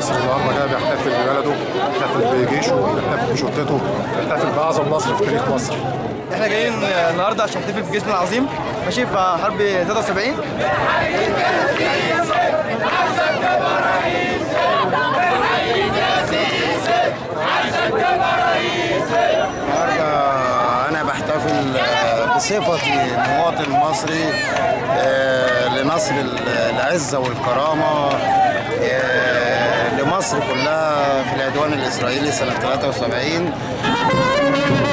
المصري النهارده جاي بيحتفل ببلده بيحتفل بجيشه بيحتفل بشرطته بيحتفل باعظم نصر في تاريخ مصر احنا جايين النهارده عشان نحتفل بجيشنا العظيم ماشي في حرب 73 النهارده انا بحتفل بصفتي مواطن مصري آه، لنصر العزه والكرامه آه، لمصر كلها في العدوان الاسرائيلي سنه 73